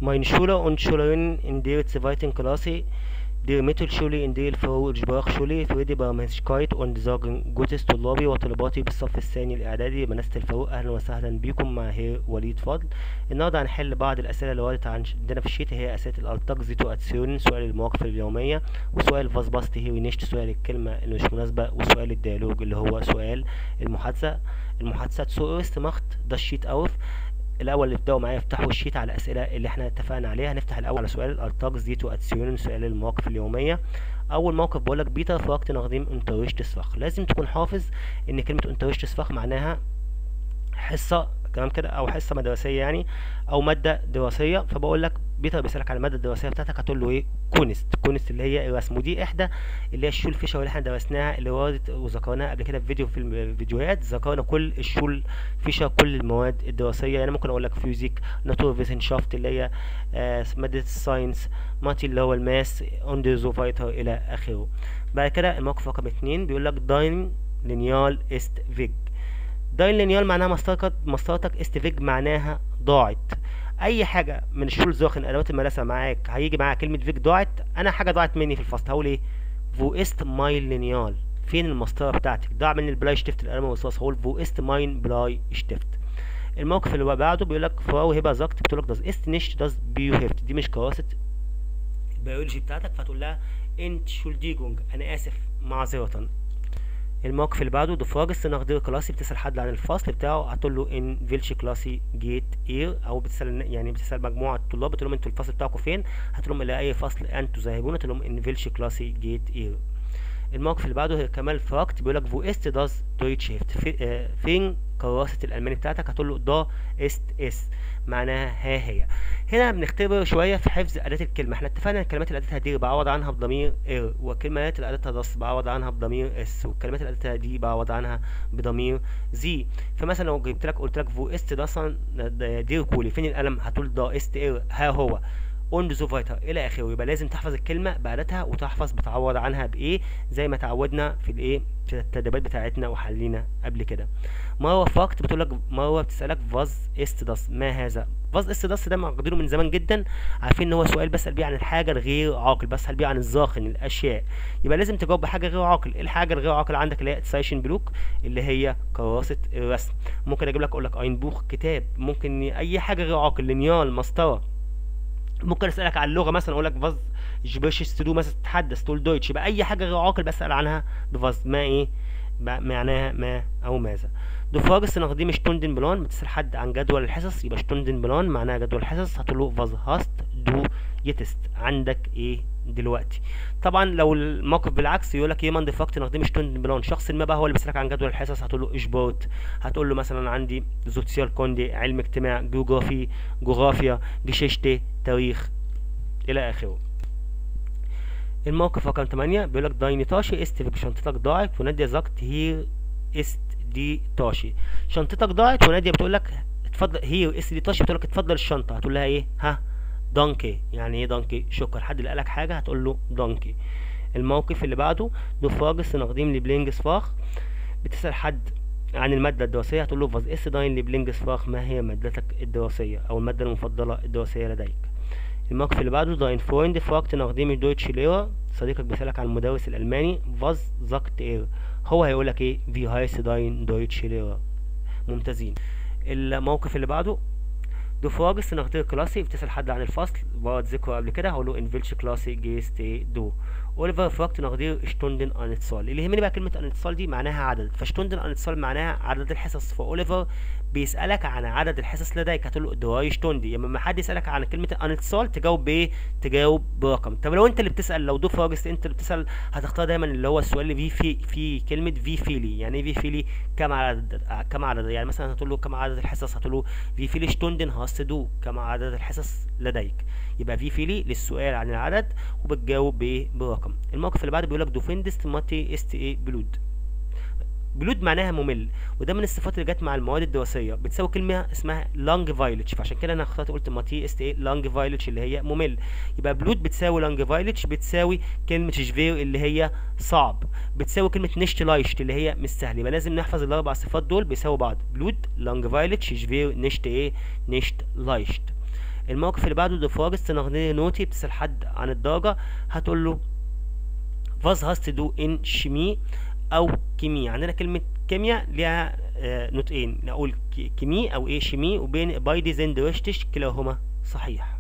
Meine Schüler und Schülerinnen in der zweiten Klasse der Mittelschule in der Sprachschule في ودي برمجكايت und sagen Gutes طلابي وطلباتي بالصف الثاني الإعدادي مدرسة الفاروق أهلا وسهلا بكم مع هير وليد فضل النهارده هنحل بعض الأسئلة اللي وردت عندنا في الشيت هي أسئلة الألتاق زيتواتسيون سؤال المواقف اليومية وسؤال فاز باست هير نشت سؤال الكلمة اللي مش مناسبة وسؤال الديالوج اللي هو سؤال المحادثة المحادثة zuerst macht das Sheet auf الاول اللي ابداوا معايا يفتحوا الشيت على الاسئله اللي احنا اتفقنا عليها هنفتح الاول على سؤال الالتاج زيتو اتسيون سؤال المواقف اليوميه اول موقف بقول لك بيتر فراكت نخدم انترشتسفخ لازم تكون حافظ ان كلمه انترشتسفخ معناها حصه تمام كده او حصه مدرسيه يعني او ماده دراسيه فبقول لك بيتر بيسالك على الماده الدراسيه بتاعتك هتقول له ايه كونست كونست اللي هي الرسم ودي احدى اللي هي الشول فيشر اللي احنا درسناها اللي وردت وذكرناها قبل كده في فيديو في الفيديوهات ذكرنا كل الشول فيشر كل المواد الدراسيه يعني ممكن اقول لك فيزيك ناتور فيسنشافت اللي هي آه ماده الساينس ماتي اللي هو الماس اندرزوفايتر الى اخره بعد كده الموقف رقم اتنين بيقول لك داين لينيال است فيج داين لينيال معناها مسطرتك مسطرتك است فيج معناها ضاعت اي حاجه من الشول زوخن ادوات المدرسه معاك هيجي معاها كلمه فيك ضاعت انا حاجه ضاعت مني في الفصل هقول ايه فو است ماين لينيال فين المسطره بتاعتك ضاع مني البلاي شتفت القلم والرصاص هقول فو است ماين بلاي شتفت الموقف اللي بعده بيقول لك فراو هبه زاكت بتقول لك داز است نيشت داز بيو هيفت دي مش كراسه البيولوجي بتاعتك فتقول لها انت شولديجونج انا اسف معذره الموقف اللي بعده دو فراجس ناخدير كلاسي بتسأل حد عن الفصل بتاعه هتقول له ان فيلش كلاسي جيت اير او بتسأل يعني بتسأل مجموعة طلاب بتقول لهم انتوا الفصل بتاعكم فين هتقول لهم الى اي فصل انتوا ذاهبون تقول لهم ان فيلش كلاسي جيت اير الموقف اللي بعده هي كمال فراكت بيقول لك فو است داز دويتش هيفت في آه فين كراسة الألماني بتاعتك هتقول له دا است اس معناها ها هي هنا بنختبر شوية في حفظ أداة الكلمة احنا اتفقنا ان الكلمات اللي أداتها دي بعوض عنها بضمير ار والكلمات اللي أداتها داس بعوض عنها بضمير اس والكلمات اللي أداتها دي بعوض عنها بضمير زي فمثلا لو جبت لك قلت لك فو است داسن دير كولي فين القلم هتقول دا است ار ها هو اون زو فايتر الى اخره يبقى لازم تحفظ الكلمه باداتها وتحفظ بتعوض عنها بايه زي ما تعودنا في الايه في التدريبات بتاعتنا وحلينا قبل كده مروه فاكت بتقول لك مروه بتسالك فاز است داس ما هذا فاز است داس ده مقدره من زمان جدا عارفين ان هو سؤال بسال بيه عن الحاجه الغير عاقل بسال بيه عن الزاخن الاشياء يبقى لازم تجاوب بحاجه غير عاقل الحاجه الغير عاقل عندك اللي هي سايشن بلوك اللي هي كراسه الرسم ممكن اجيب لك اقول لك اين بوخ كتاب ممكن اي حاجه غير عاقل لينيال مسطره ممكن اسالك عن اللغه مثلا اقول لك فاز جبرش تدو مثلا تتحدث تقول دويتش يبقى اي حاجه غير عاقل بسال عنها بفاز ما ايه معناها ما او ماذا دو فاجس نقديم شتوندن بلان بتسال حد عن جدول الحصص يبقى شتوندن بلان معناها جدول الحصص هتقول له فاز هاست دو يتست عندك ايه دلوقتي طبعا لو الموقف بالعكس يقول لك يمان ديفاكت نقديم شتوندن بلان شخص ما بقى هو اللي بيسالك عن جدول الحصص هتقول له اجبوت هتقول له مثلا عندي زوتسيال كوندي علم اجتماع جغرافي جغرافيا جيشيشتي تاريخ الى اخره الموقف رقم 8 بيقول لك دايني تاشي است فيك شنطتك ضاعت وناديه زاكت هير است دي تاشي شنطتك ضاعت وناديه بتقول لك اتفضل هير است دي تاشي بتقول لك اتفضل الشنطه هتقول لها ايه ها دانكي يعني ايه دانكي شكرا حد اللي قالك حاجه هتقول له دانكي الموقف اللي بعده دو فاجس نقديم لبلينجس فاخ بتسال حد عن المادة الدراسية هتقول له فاز اس داين لبلينجس فاخ ما هي مادتك الدراسية أو المادة المفضلة الدراسية لديك الموقف اللي بعده داين فويند فراكت نقديم دويتش ليرا صديقك بيسألك عن المدرس الألماني فاز زاكت اير هو هيقولك ايه في هايس داين دويتش ليرا ممتازين الموقف اللي بعده دو فراجس نغتير كلاسي بتسأل حد عن الفصل ورد ذكره قبل كده هقول له ان فيلش كلاسي جيست ايه دو اوليفر فراكت نغدير شتوندن ان اتصال اللي يهمني بقى كلمه ان اتصال دي معناها عدد فشتوندن ان اتصال معناها عدد الحصص فاوليفر بيسالك عن عدد الحصص لديك هتقول له دراي شتوندي لما حد يسالك عن كلمه ان اتصال تجاوب بايه تجاوب برقم طب لو انت اللي بتسال لو دو فراجس انت اللي بتسال هتختار دايما اللي هو السؤال اللي فيه في في كلمه في فيلي يعني ايه في فيلي كم عدد كم عدد يعني مثلا هتقول له كم عدد الحصص هتقول له في فيلي شتوندن هاست دو كم عدد الحصص لديك يبقى في فيلي للسؤال عن العدد وبتجاوب بايه برقم الموقف اللي بعده بيقول لك دوفندست ماتي است ايه بلود بلود معناها ممل وده من الصفات اللي جت مع المواد الدراسيه بتساوي كلمه اسمها لانج فايلتش فعشان كده انا اخترت قلت ماتي است ايه لانج فايلتش اللي هي ممل يبقى بلود بتساوي لانج فايلتش بتساوي كلمه شفير اللي هي صعب بتساوي كلمه نشت لايشت اللي هي مش سهل يبقى لازم نحفظ الاربع صفات دول بيساوي بعض بلود لانج فايلتش شفير نشت ايه نشت لايشت الموقف اللي بعده دفارست نغني نوتي بتسأل حد عن الدرجة هتقول له was hast du in شيمي او كيمياء عندنا كلمة كيمياء ليها آه، نطقين نقول ك- كيمي او ايه شيمي وبين بايدي زند وشتش كلاهما صحيح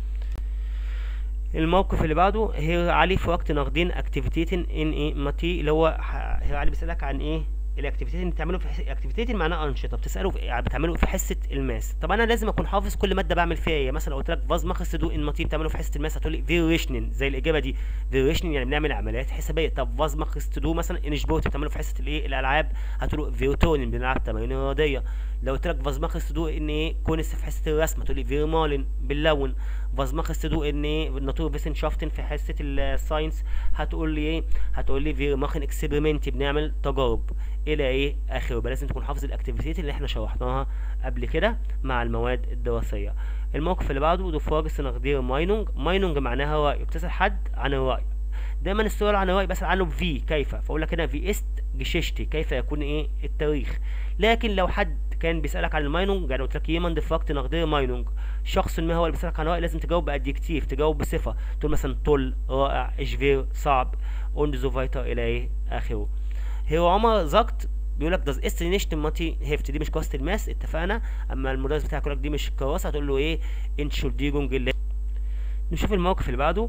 الموقف اللي بعده هي علي في وقت ناخدين اكتيفيتيتن ان ايه ماتي اللي هو ح- هي علي بيسألك عن ايه الاكتيفيتيتن اللي بتعمله في حس... اكتيفيتيتن معناها انشطه بتساله في... يعني بتعمله في حصه الماس طب انا لازم اكون حافظ كل ماده بعمل فيها ايه مثلا لو قلت لك فاز ماخس دو ان ماتي بتعمله في حصه الماس هتقول لي فيريشنن زي الاجابه دي فيريشنن يعني بنعمل عمليات حسابيه طب فاز ماخس دو مثلا ان سبورت بتعمله في حصه الايه الالعاب هتقول له فيرتونن بنلعب تمارين رياضيه لو قلت لك فاز ماخس دو ان ايه كونس في حصه الرسم هتقول لي فيرمالن باللون فاز ماخس دو ان ايه الناتور فيسنشافتن في حصه الساينس هتقول لي ايه هتقول لي فير ماخن اكسبيرمنت بنعمل تجارب الى ايه اخره يبقى لازم تكون حافظ الاكتيفيتيات اللي احنا شرحناها قبل كده مع المواد الدراسيه الموقف اللي بعده دو فارس نقدير ماينونج ماينونج معناها راي بتسال حد عن الراي دايما السؤال عن الراي بسال عنه في كيف فاقول لك هنا في است جششتي كيف يكون ايه التاريخ لكن لو حد كان بيسالك عن الماينونج يعني قلت لك يمن دفاكت نقدير ماينونج شخص ما هو اللي بيسالك عن الراي لازم تجاوب بادجكتيف تجاوب بصفه تقول مثلا طل رائع اشفير صعب und so weiter الى ايه اخره هو عمر زكت بيقول لك داز است نيشت ماتي هيفت دي مش كراسه الماس اتفقنا اما المدرس بتاعك يقول لك دي مش كراسه هتقول له ايه انشولديجونج اللي نشوف الموقف اللي بعده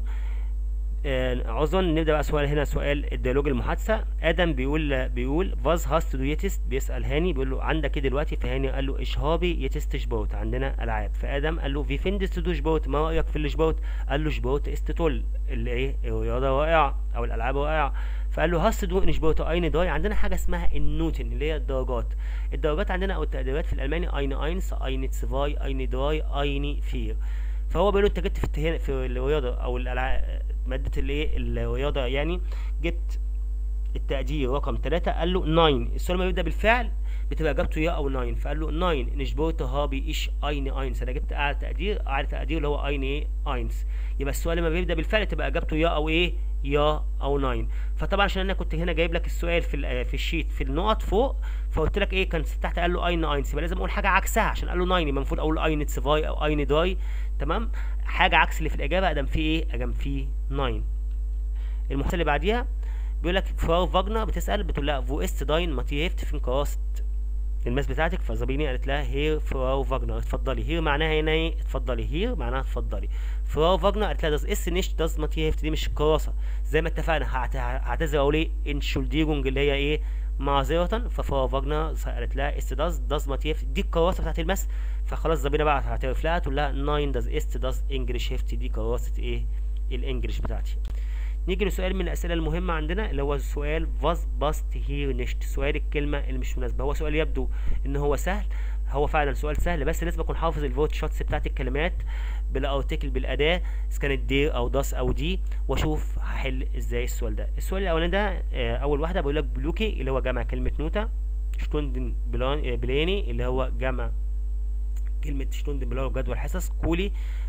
آه عذرا نبدا بقى سؤال هنا سؤال الديالوج المحادثه ادم بيقول بيقول فاز هاست دو يتست بيسال هاني بيقول له عندك ايه دلوقتي فهاني قال له اشهابي يتست شبوت عندنا العاب فادم قال له في فيندست دو شبوت ما رايك في الشبوت قال له شبوت است تول اللي ايه الرياضه رائعه او الالعاب رائعه فقال له هاست دو ان شبوت اين داي عندنا حاجه اسمها النوتن اللي هي الدرجات الدرجات عندنا او التقديرات في الالماني اين اينس اين تسفاي اين دراي اين فير فهو بيقول له انت جبت في التهان في الرياضه او الالعاب ماده الايه الرياضه يعني جبت التقدير رقم 3 قال له 9 السؤال ما بيبدا بالفعل بتبقى اجابته يا او 9 فقال له 9 نشبوت هابي ايش اين اينس انا جبت اعلى تقدير اعلى تقدير اللي هو اين ايه اينس يبقى السؤال لما بيبدا بالفعل تبقى اجابته يا او ايه يا او 9 فطبعا عشان انا كنت هنا جايب لك السؤال في ال- في الشيت في النقط فوق فقلت لك ايه كان تحت قال له اين اينس يبقى لازم اقول حاجه عكسها عشان قال له 9 يبقى المفروض اقول اين تسفاي او اين داي تمام حاجه عكس اللي في الاجابه ادم في ايه ادم في 9 المحتوى اللي بعديها بيقول لك فراو فاجنا بتسال بتقول لها فو است داين ماتي هيفت فين كراست الماس بتاعتك فزابيني قالت لها هير فراو فاجنا اتفضلي هير معناها هنا ايه اتفضلي هير معناها اتفضلي فراو فاجنا قالت لها داز اس نيش داز ماتي هيفت دي مش الكراسه زي ما اتفقنا هعت- هعتذر اقول ايه انشولديرونج اللي هي ايه معذرة ففراو فاجنا قالت لها است داز داز ماتي هيفت دي الكراسه بتاعت الماس فخلاص زابينا بقى هتعرف لها تقول لها 9 داز است داز انجلش هيفت دي كراسه ايه الانجليش بتاعتي نيجي لسؤال من الاسئله المهمه عندنا اللي هو سؤال فاز باست هير نشت سؤال الكلمه اللي مش مناسبه هو سؤال يبدو ان هو سهل هو فعلا سؤال سهل بس لازم اكون حافظ الفوت شوتس بتاعت الكلمات بالارتكل بالاداه اذا كانت دير او داس او دي واشوف هحل ازاي السؤال ده السؤال الاولاني ده آه، اول واحده بقول لك بلوكي اللي هو جمع كلمه نوتا شتوندن بلان- آه، بلاني اللي هو جمع كلمه شتوندن بلان جدول حصص كولي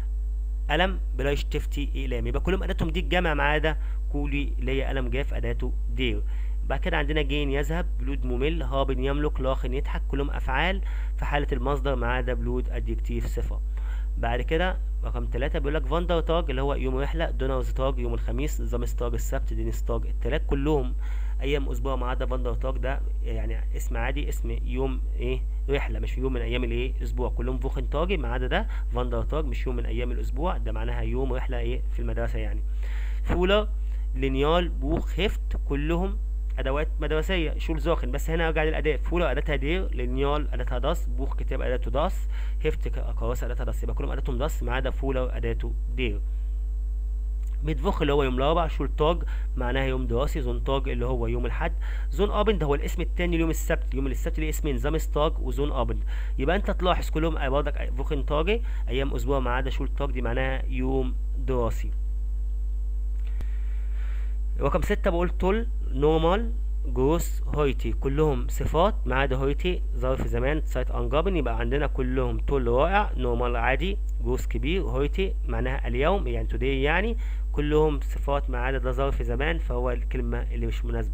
قلم بلاش تفتي اقلام يبقى كلهم اداتهم دي الجمع ما عدا كولي اللي هي قلم جاف اداته دير بعد كده عندنا جين يذهب بلود ممل هابن يملك لاخن يضحك كلهم افعال في حاله المصدر ما عدا بلود ادجكتيف صفه بعد كده رقم ثلاثة بيقول لك فاندر تاج اللي هو يوم رحلة دونرز تاج يوم الخميس زامس تاج السبت دينيس تاج التلات كلهم أيام أسبوع ما عدا فاندر تاج ده يعني اسم عادي اسم يوم إيه رحلة مش يوم من أيام الإيه أسبوع كلهم فوخن تاجي ما عدا ده فاندر تاج مش يوم من أيام الأسبوع ده معناها يوم رحلة إيه في المدرسة يعني فولر لينيال بوخ هفت كلهم ادوات مدرسيه شول زاخن بس هنا ارجع للاداء فولر اداتها دير لينيال اداتها داس بوخ كتاب اداته داس هفت ك- كراسه اداتها داس يبقى كلهم اداتهم داس ما عدا فولر اداته دير ميتفوخ اللي هو يوم الاربع شول تاج معناها يوم دراسي زون تاج اللي هو يوم الحد زون ابند هو الاسم التاني ليوم السبت يوم السبت ليه اسمين زامس تاج وزون ابند يبقى انت تلاحظ كلهم برضك فوخن تاجي ايام اسبوع ما عدا شول تاج دي معناها يوم دراسي رقم ستة بقول تول نورمال جروس هويتي كلهم صفات ما عدا هويتي ظرف زمان سايت انجابن يبقى عندنا كلهم تول رائع نورمال عادي جروس كبير هويتي معناها اليوم يعني توداي يعني كلهم صفات ما عدا ده ظرف زمان فهو الكلمة اللي مش مناسبة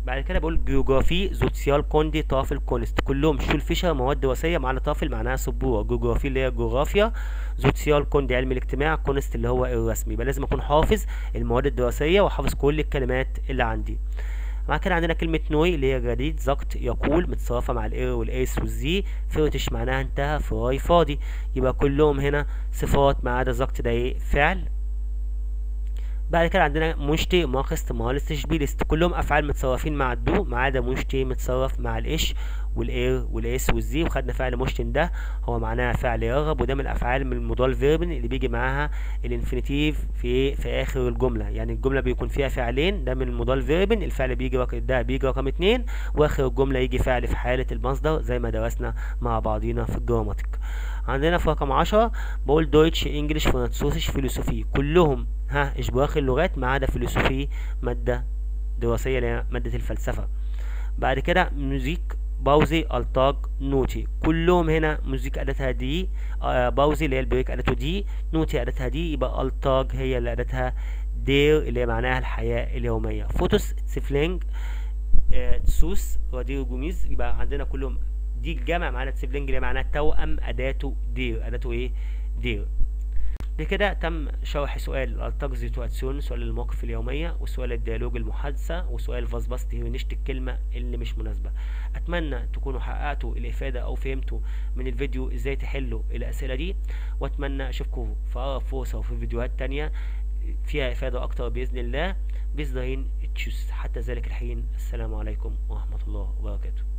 بعد كده بقول جيوغرافي زوتسيال كوندي طافل كونست كلهم شول فيشر مواد دراسيه معنى طافل معناها سبوره جيوغرافي اللي هي جغرافيا زوتسيال كوندي علم الاجتماع كونست اللي هو الرسمي يبقى لازم اكون حافظ المواد الدراسيه وحافظ كل الكلمات اللي عندي بعد كده عندنا كلمة نوي اللي هي جديد زقت يقول متصرفة مع الاير والايس والزي فرتش معناها انتهى فراي فاضي يبقى كلهم هنا صفات ما عدا زقت ده ايه فعل بعد كده عندنا مشتي ماخست مالست شبيلست كلهم افعال متصرفين مع الدو ما عدا مشتي متصرف مع الايش والاير والاس والزي وخدنا فعل مشتن ده هو معناها فعل يرغب وده من الافعال من المضال فيربن اللي بيجي معاها الانفينيتيف في في اخر الجمله يعني الجمله بيكون فيها فعلين ده من المضال فيربن الفعل بيجي رقم ده بيجي رقم اتنين واخر الجمله يجي فعل في حاله المصدر زي ما درسنا مع بعضينا في الجراماتيك عندنا في رقم عشرة بقول دويتش انجلش فرنسوسيش فيلوسوفي كلهم ها اشباك اللغات ما عدا فيلوسوفي مادة دراسية اللي هي مادة الفلسفة بعد كده موزيك باوزي التاج نوتي كلهم هنا موزيك اداتها دي آه باوزي اللي هي البريك اداته دي نوتي اداتها دي يبقى التاج هي اللي اداتها دير اللي هي معناها الحياة اليومية فوتوس سيفلينج آه تسوس ودير جوميز يبقى عندنا كلهم دي الجمع معانا تسيفلينج اللي معناها توأم اداته دير اداته ايه دير بكده تم شرح سؤال الالتاج زيتواسيون سؤال المواقف اليومية وسؤال الديالوج المحادثة وسؤال فازباست هيونشت الكلمة اللي مش مناسبة اتمنى تكونوا حققتوا الافادة او فهمتوا من الفيديو ازاي تحلوا الاسئلة دي واتمنى اشوفكم في اقرب فرصة وفي فيديوهات تانية فيها افادة اكتر باذن الله بيز داين تشوز حتى ذلك الحين السلام عليكم ورحمة الله وبركاته